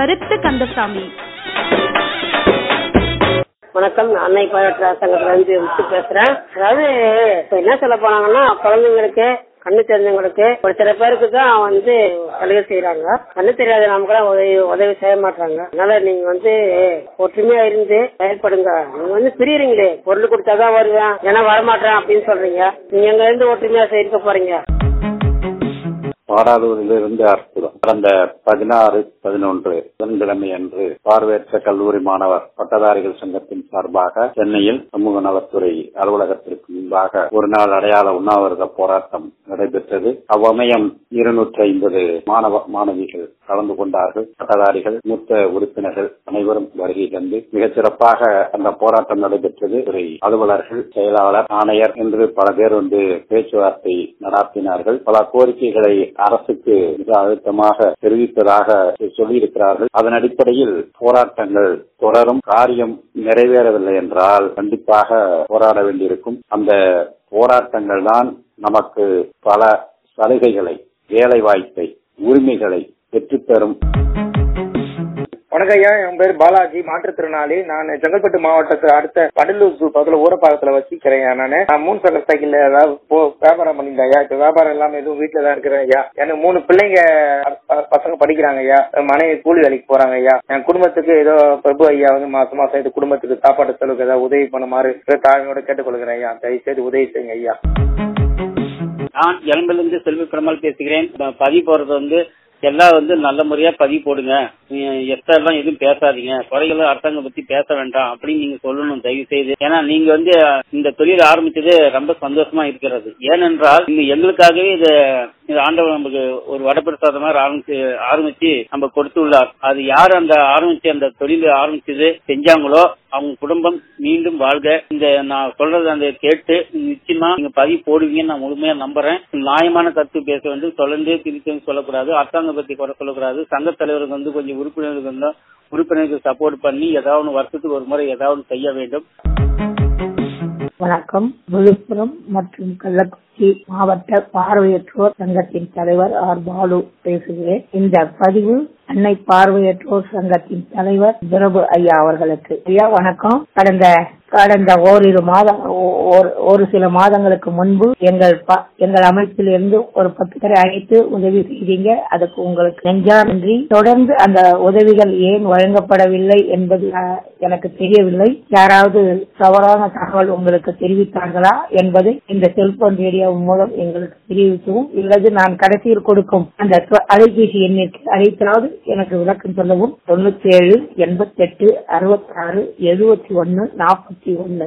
கருத்து கந்தசாமி வணக்கம் நான் அன்னை பாராட்டு சங்கத்துல இருந்து விட்டு பேசுறேன் அதாவது இப்ப என்ன சொல்ல போனாங்கன்னா குழந்தைங்களுக்கு கண்ணு தெரிஞ்சவங்களுக்கு ஒரு சில பேருக்கு தான் வந்து சலுகை செய்யறாங்க கண்ணு தெரியாத நமக்கெல்லாம் உதவி உதவி செய்ய மாட்டாங்க அதனால நீங்க வந்து ஒற்றுமையா இருந்து செயல்படுங்க நீங்க வந்து பிரியறீங்களே பொருள் கொடுத்தாதான் வருவேன் ஏன்னா வரமாட்டேன் அப்படின்னு சொல்றீங்க நீங்க எங்க இருந்து ஒற்றுமையா இருக்க போறீங்க பாடாலூரிலிருந்து அற்புதம் கடந்த பதினாறு பதினொன்று புதன்கிழமை அன்று பார்வையற்ற கல்லூரி மாணவர் பட்டதாரிகள் சங்கத்தின் சார்பாக சென்னையில் சமூக நலத்துறை அலுவலகத்திற்கு முன்பாக ஒரு நாள் அடையாள உண்ணாவிரத போராட்டம் நடைபெற்றது அவ்வமயம் இருநூற்றி ஐம்பது மாணவ மாணவிகள் கலந்து கொண்டார்கள் பட்டதாரிகள் மூத்த உறுப்பினர்கள் அனைவரும் வருகை தந்து மிகச் சிறப்பாக அந்த போராட்டம் நடைபெற்றது துறை அலுவலர்கள் செயலாளர் ஆணையர் என்று பல பேர் வந்து பேச்சுவார்த்தை நடாத்தினார்கள் பல கோரிக்கைகளை அரசுக்கு மிக அழுத்தமாக தெரிவித்ததாக சொல்லியிருக்கிறார்கள் அதன் அடிப்படையில் போராட்டங்கள் தொடரும் காரியம் நிறைவேறவில்லை என்றால் கண்டிப்பாக போராட வேண்டியிருக்கும் அந்த போராட்டங்கள் தான் நமக்கு பல சலுகைகளை வேலை வாய்ப்பை உரிமைகளை பெற்றுத்தரும் வணக்கம் ஐயா என் பேர் பாலாஜி மாற்றுத்திறனாளி நான் செங்கல்பட்டு மாவட்டத்துல அடுத்த கடலூர் பக்கத்துல ஊரப்பாக்கத்துல வசிக்கிறேன் நானு நான் மூணு சக்கர சைக்கிள்ல ஏதாவது போ- வியாபாரம் பண்ணிட்டேன் ஐயா இப்ப வியாபாரம் இல்லாம எதுவும் வீட்டுல தான் இருக்கிறேன் ஐயா எனக்கு மூணு பிள்ளைங்க ப- பசங்க படிக்கிறாங்க ஐயா மனைவி கூலி வேலைக்கு போறாங்க ஐயா என் குடும்பத்துக்கு ஏதோ பிரபு ஐயா வந்து மாசம் மாசம் இது குடும்பத்துக்கு சாப்பாடு செலவுக்கு ஏதாவது உதவி பண்ணுமாறு தாழ்மையோட கேட்டுக்கொள்கிறேன் ஐயா தயவு செய்து உதவி செய்யுங்க ஐயா நான் எலம்பிலிருந்து செல்வி பெருமாள் பேசுகிறேன் ப- பதிவு போறது வந்து எல்லாம் வந்து நல்ல முறையா பதிவு போடுங்க எக்ஸ்ட்ரா எல்லாம் எதுவும் பேசாதீங்க குறைகளை அரசாங்கம் பத்தி பேச வேண்டாம் அப்படின்னு நீங்க சொல்லணும் தயவு செய்து ஏன்னா நீங்க வந்து இந்த தொழில் ஆரம்பிச்சது ரொம்ப சந்தோஷமா இருக்கிறது ஏனென்றால் இந்த எங்களுக்காகவே இது இது ஆண்டவர் நமக்கு ஒரு வடப்பிரசாதமா ஆரம்பிச்சு ஆரம்பிச்சு நம்ம கொடுத்துள்ளார் அது யார் அந்த ஆரம்பிச்சு அந்த தொழில் ஆரம்பிச்சது செஞ்சாங்களோ அவங்க குடும்பம் மீண்டும் வாழ்க இந்த நான் சொல்றது அந்த கேட்டு நிச்சயமா நீங்க பதிவு போடுவீங்கன்னு நான் முழுமையா நம்புறேன் நியாயமான கருத்து பேச வேண்டும் தொடர்ந்தே திருத்தி சொல்லக்கூடாது அரசாங்கம் பத்தி குறை சொல்லக்கூடாது சங்க தலைவருக்கு வந்து கொஞ்சம் உறுப்பினருக்கு வந்து உறுப்பினருக்கு சப்போர்ட் பண்ணி ஏதாவது ஒண்ணு வருஷத்துக்கு ஒரு முறை ஏதாவது ஒண்ணு செய்ய வேண்டும் வணக்கம் விழுப்புரம் மற்றும் கள்ளக்குறிச்சி மாவட்ட பார்வையற்றோர் சங்கத்தின் தலைவர் ஆர் பாலு பேசுகிறேன் இந்த பதிவு அன்னை பார்வையற்றோர் சங்கத்தின் தலைவர் பிரபு ஐயா அவர்களுக்கு ஐயா வணக்கம் கடந்த கடந்த ஓரிரு மாதம் ஓ- ஒரு- ஒரு சில மாதங்களுக்கு முன்பு எங்கள் ப- எங்கள் அமைப்பில் இருந்து ஒரு பத்து பேரை அழைத்து உதவி செய்தீங்க அதுக்கு உங்களுக்கு நெஞ்சா நன்றி தொடர்ந்து அந்த உதவிகள் ஏன் வழங்கப்படவில்லை என்பது அஹ், எனக்கு தெரியவில்லை யாராவது தவறான தகவல் உங்களுக்கு தெரிவித்தார்களா என்பதை இந்த செல்போன் ரேடியோ மூலம் எங்களுக்கு தெரிவிக்கவும் இல்லது நான் கடைசியில் கொடுக்கும் அந்த தொ- அலைபேசி எண்ணிற்கு அழைத்தாவது எனக்கு விளக்கம் சொல்லவும் தொண்ணூத்தி ஏழு எண்பத்தி எட்டு அறுபத்தி ஆறு எழுபத்தி ஒன்னு நாற்பத்தி ஒன்னு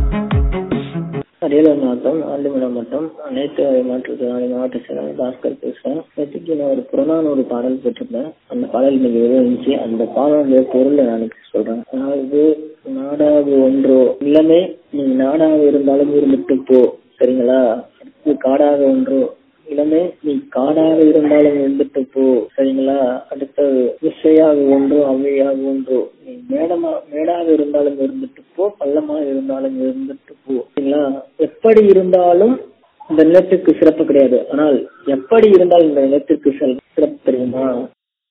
அரியலூர் மாவட்டம் ஆண்டிமலம் மாவட்டம் அனைத்து மாற்றுத்திறனாளி மாவட்ட செயலாளர் பாஸ்கர் பேசுறேன் நேற்றுக்கு நான் ஒரு புறநானூறு பாடல் பெற்றிருந்தேன் அந்த பாடல் இன்னைக்கு இருந்துச்சு அந்த பாடலுடைய பொருளை நான் இன்னைக்கு சொல்றேன் அதாவது நாடாக ஒன்றோ இல்லமே நீ நாடாக இருந்தாலும் இருந்துட்டு போ சரிங்களா அடுத்து காடாக ஒன்றோ இளமே நீ காடாக இருந்தாலும் இருந்துட்டு போ சரிங்களா அடுத்தது இசையாக ஒன்றோ அவையாக ஒன்றோ நீ மேடமா மேடாக இருந்தாலும் இருந்துட்டு போ பள்ளமா இருந்தாலும் இருந்துட்டு போ சரிங்களா எப்படி இருந்தாலும் இந்த நிலத்திற்கு சிறப்பு கிடையாது ஆனால் எப்படி இருந்தாலும் இந்த நிலத்திற்கு சிறப்பு தெரியுமா